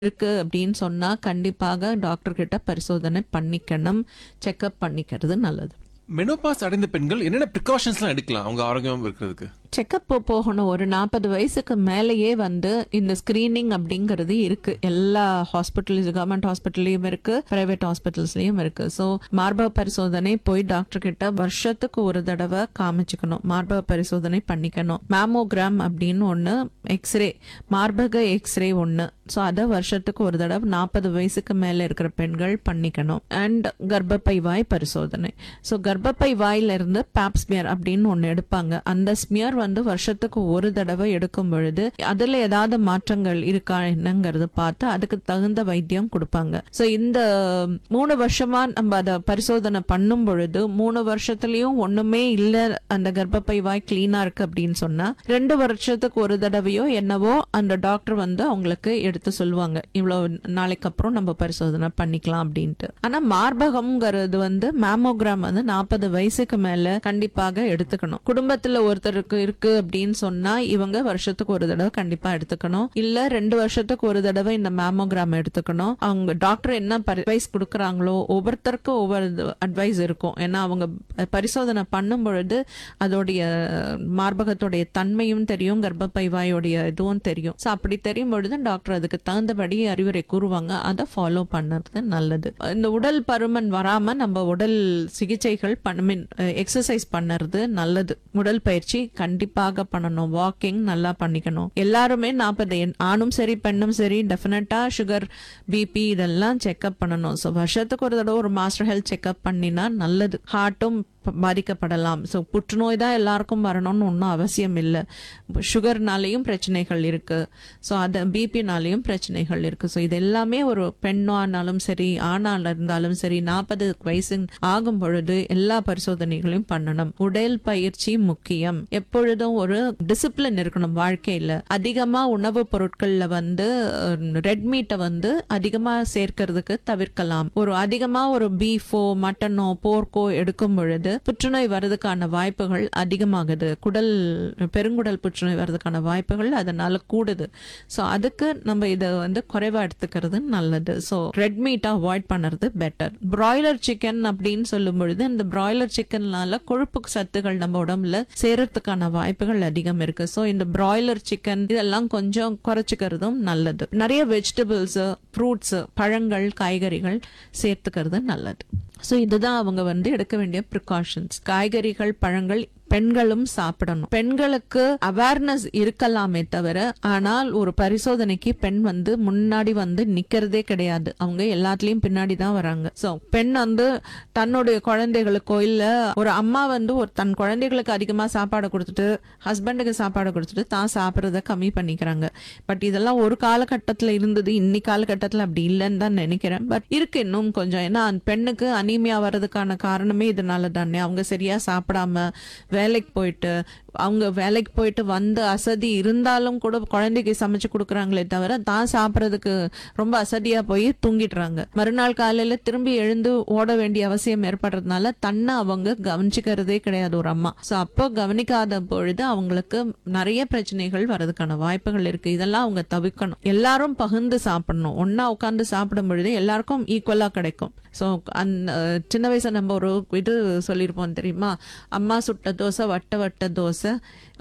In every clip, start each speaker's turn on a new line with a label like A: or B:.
A: இருக்கு அப்படின்னு சொன்னா கண்டிப்பாக டாக்டர் கிட்ட பரிசோதனை பண்ணிக்கணும் செக்அப் பண்ணிக்கிறது நல்லது
B: மெனோபாஸ் அடைந்த பெண்கள் என்னென்ன ப்ரிகாஷன்ஸ்லாம் எடுக்கலாம் அவங்க ஆரோக்கியம் இருக்கிறதுக்கு
A: செக்கப் போகணும் ஒரு நாற்பது வயசுக்கு மேலேயே வந்து இந்த ஸ்கிரீனிங் அப்படிங்கிறது இருக்கு எல்லா ஹாஸ்பிட்டல்ஸ் கவர்மெண்ட் ஹாஸ்பிட்டல்லையும் இருக்கு பிரைவேட் ஹாஸ்பிட்டல்ஸ்லயும் இருக்கு ஸோ மார்பக பரிசோதனை போய் டாக்டர் கிட்ட வருஷத்துக்கு ஒரு தடவை காமிச்சுக்கணும் மார்பக பரிசோதனை பண்ணிக்கணும் மேமோகிராம் அப்படின்னு ஒன்று எக்ஸ்ரே மார்பக எக்ஸ்ரே ஒன்று ஸோ அதை வருஷத்துக்கு ஒரு தடவை நாற்பது வயசுக்கு மேலே இருக்கிற பெண்கள் பண்ணிக்கணும் அண்ட் கர்ப்பப்பை வாய் பரிசோதனை ஸோ கர்ப்பப்பை வாயில இருந்து பேப்ஸ்மியர் அப்படின்னு ஒன்று எடுப்பாங்க அந்த ஸ்மியர் வந்து வருஷத்துக்கு ஒரு தடவை எடுக்கும் பொழுது அதுல ஏதாவது மாற்றங்கள் இருக்கா என்னங்கிறது பார்த்து அதுக்கு தகுந்த வைத்தியம் கொடுப்பாங்க ஸோ இந்த மூணு வருஷமா நம்ம அதை பரிசோதனை பண்ணும் பொழுது மூணு வருஷத்துலயும் ஒண்ணுமே இல்ல அந்த கர்ப்பப்பை வாய் கிளீனா இருக்கு அப்படின்னு சொன்னா ரெண்டு வருஷத்துக்கு ஒரு தடவையோ என்னவோ அந்த டாக்டர் வந்து அவங்களுக்கு எடுத்து சொல்லுவாங்க இவ்வளவு நாளைக்கு அப்புறம் நம்ம பரிசோதனை பண்ணிக்கலாம் அப்படின்ட்டு ஆனா மார்பகம்ங்கிறது வந்து மேமோகிராம் வந்து நாற்பது வயசுக்கு மேல கண்டிப்பாக எடுத்துக்கணும் குடும்பத்துல ஒருத்தருக்கு இருக்கு அப்படின்னு சொன்னா இவங்க வருஷத்துக்கு ஒரு தடவை கண்டிப்பா எடுத்துக்கணும் இல்ல ரெண்டு வருஷத்துக்கு ஒரு தடவை இந்த மேமோகிராம் எடுத்துக்கணும் அவங்க டாக்டர் என்ன அட்வைஸ் கொடுக்குறாங்களோ ஒவ்வொருத்தருக்கும் ஒவ்வொரு அட்வைஸ் இருக்கும் ஏன்னா அவங்க பரிசோதனை பண்ணும் பொழுது அதோடைய மார்பகத்துடைய தன்மையும் தெரியும் கர்ப்பப்பை வாயோடைய இதுவும் தெரியும் ஸோ அப்படி தெரியும் பொழுது டாக்டர் அதுக்கு தகுந்தபடி அறிவுரை கூறுவாங்க அதை ஃபாலோ பண்ணுறது நல்லது இந்த உடல் பருமன் வராம நம்ம உடல் சிகிச்சைகள் மீன் எக்ஸசைஸ் பண்ணுறது நல்லது உடல் பயிற்சி கண்டிப்பாக பண்ணணும் வாக்கிங் நல்லா பண்ணிக்கணும் எல்லாருமே நாற்பது ஆணும் சரி பெண்ணும் சரி டெஃபினட்டா சுகர் பிபி இதெல்லாம் செக்அப் பண்ணணும் ஸோ வருஷத்துக்கு ஒரு தடவை ஒரு மாஸ்டர் ஹெல்த் செக்அப் பண்ணினா நல்லது ஹார்ட்டும் பாதிக்கப்படலாம் ஸோ புற்றுநோய் தான் எல்லாருக்கும் வரணும்னு ஒன்றும் அவசியம் இல்லை சுகர்னாலேயும் பிரச்சனைகள் இருக்கு ஸோ அது பிபினாலேயும் பிரச்சனைகள் இருக்கு ஸோ இது எல்லாமே ஒரு பெண்ணானாலும் சரி ஆணால் இருந்தாலும் சரி நாற்பது வயசு ஆகும் பொழுது எல்லா பரிசோதனைகளையும் பண்ணணும் உடல் பயிற்சி முக்கியம் எப்பொழுதும் ஒரு டிசிப்ளின் இருக்கணும் வாழ்க்கையில அதிகமா உணவுப் பொருட்கள்ல வந்து ரெட் மீட்டை வந்து அதிகமா சேர்க்கறதுக்கு தவிர்க்கலாம் ஒரு அதிகமா ஒரு பீஃபோ மட்டனோ போர்க்கோ எடுக்கும் பொழுது புற்றுநோய் வர்றதுக்கான வாய்ப்புகள் அதிகமாகுது குடல் பெருங்குடல் புற்றுநோய் வர்றதுக்கான வாய்ப்புகள் அதனால கூடுது ஸோ அதுக்கு நம்ம இதை வந்து குறைவா எடுத்துக்கிறது நல்லது ஸோ ரெட் மீட்டை அவாய்ட் பண்ணுறது பெட்டர் பிராய்லர் சிக்கன் அப்படின்னு சொல்லும் பொழுது இந்த பிராய்லர் சிக்கன்னால கொழுப்பு சத்துகள் நம்ம உடம்புல சேரத்துக்கான வாய்ப்புகள் அதிகம் இருக்கு ஸோ இந்த பிராய்லர் சிக்கன் இதெல்லாம் கொஞ்சம் குறைச்சிக்கிறதும் நல்லது நிறைய வெஜிடபிள்ஸ் ஃப்ரூட்ஸ் பழங்கள் காய்கறிகள் சேர்த்துக்கிறது நல்லது ஸோ இதுதான் அவங்க வந்து எடுக்க வேண்டிய ப்ரிகாஷன்ஸ் காய்கறிகள் பழங்கள் பெண்களும் சாப்பிடணும் பெண்களுக்கு அவேர்னஸ் இருக்கலாமே தவிர ஆனால் ஒரு பரிசோதனைக்கு பெண் வந்து முன்னாடி வந்து நிக்கிறதே கிடையாது அவங்க எல்லாத்துலயும் பின்னாடி தான் வராங்க சோ பெண் வந்து தன்னுடைய குழந்தைகளுக்கோ இல்ல ஒரு அம்மா வந்து ஒரு தன் குழந்தைகளுக்கு அதிகமா சாப்பாடு கொடுத்துட்டு ஹஸ்பண்டுக்கு சாப்பாடு கொடுத்துட்டு தான் சாப்பிட்றத கம்மி பண்ணிக்கிறாங்க பட் இதெல்லாம் ஒரு காலகட்டத்துல இருந்தது இன்னி காலகட்டத்துல அப்படி இல்லைன்னு தான் நினைக்கிறேன் பட் இருக்கு இன்னும் கொஞ்சம் ஏன்னா அந்த பெண்ணுக்கு அனீமியா வர்றதுக்கான காரணமே இதனால தானே அவங்க சரியா சாப்பிடாம வேலைக்கு போயிட்டு அவங்க வேலைக்கு போயிட்டு வந்து அசதி இருந்தாலும் கூட குழந்தைக்கு சமைச்சு கொடுக்குறாங்களே தவிர தான் சாப்பிட்றதுக்கு ரொம்ப அசதியா போய் தூங்கிடுறாங்க மறுநாள் காலையில திரும்பி எழுந்து ஓட வேண்டிய அவசியம் ஏற்படுறதுனால தன்னை அவங்க கவனிச்சுக்கிறதே கிடையாது ஒரு அம்மா ஸோ அப்போ கவனிக்காத பொழுது அவங்களுக்கு நிறைய பிரச்சனைகள் வர்றதுக்கான வாய்ப்புகள் இருக்கு இதெல்லாம் அவங்க தவிர்க்கணும் எல்லாரும் பகிர்ந்து சாப்பிடணும் ஒன்னா உட்காந்து சாப்பிடும் பொழுது எல்லாருக்கும் ஈக்குவலா கிடைக்கும் ஸோ அந்த சின்ன வயசுல நம்ம ஒரு இது சொல்லியிருப்போம் தெரியுமா அம்மா சுட்ட தோசை வட்ட வட்ட தோசை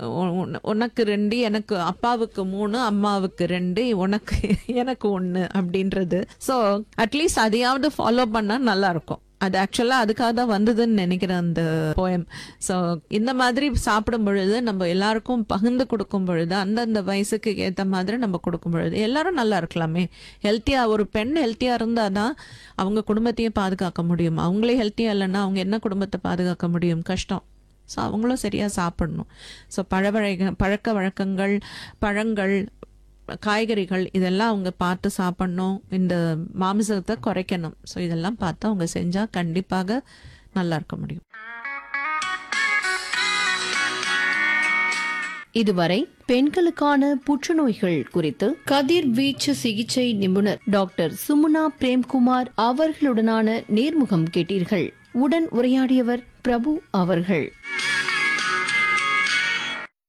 A: உனக்கு ரெண்டு எனக்கு அப்பாவுக்கு மூணு அம்மாவுக்கு ரெண்டு உனக்கு எனக்கு ஒன்று அப்படின்றது ஸோ அட்லீஸ்ட் அதையாவது ஃபாலோ பண்ணால் நல்லா இருக்கும் அது ஆக்சுவலா அதுக்காக தான் வந்ததுன்னு நினைக்கிறேன் அந்த போயம் ஸோ இந்த மாதிரி சாப்பிடும் பொழுது நம்ம எல்லாருக்கும் பகிர்ந்து கொடுக்கும் பொழுது அந்தந்த வயசுக்கு ஏற்ற மாதிரி நம்ம கொடுக்கும் பொழுது எல்லாரும் நல்லா இருக்கலாமே ஹெல்த்தியா ஒரு பெண் ஹெல்த்தியா இருந்தாதான் அவங்க குடும்பத்தையும் பாதுகாக்க முடியும் அவங்களே ஹெல்த்தியா இல்லைன்னா அவங்க என்ன குடும்பத்தை பாதுகாக்க முடியும் கஷ்டம் ஸோ அவங்களும் சரியாக சாப்பிடணும் ஸோ பழவழக பழக்க வழக்கங்கள் பழங்கள் காய்கறிகள் இதெல்லாம் அவங்க பார்த்து சாப்பிடணும் இந்த மாமிசத்தை குறைக்கணும் ஸோ இதெல்லாம் பார்த்து அவங்க செஞ்சால் கண்டிப்பாக நல்லா இருக்க முடியும்
C: இதுவரை பெண்களுக்கான புற்றுநோய்கள் குறித்து கதிர்வீச்சு சிகிச்சை நிபுணர் டாக்டர் சுமுனா பிரேம்குமார் அவர்களுடனான நேர்முகம் கேட்டீர்கள் உடன் உரையாடியவர் பிரபு அவர்கள்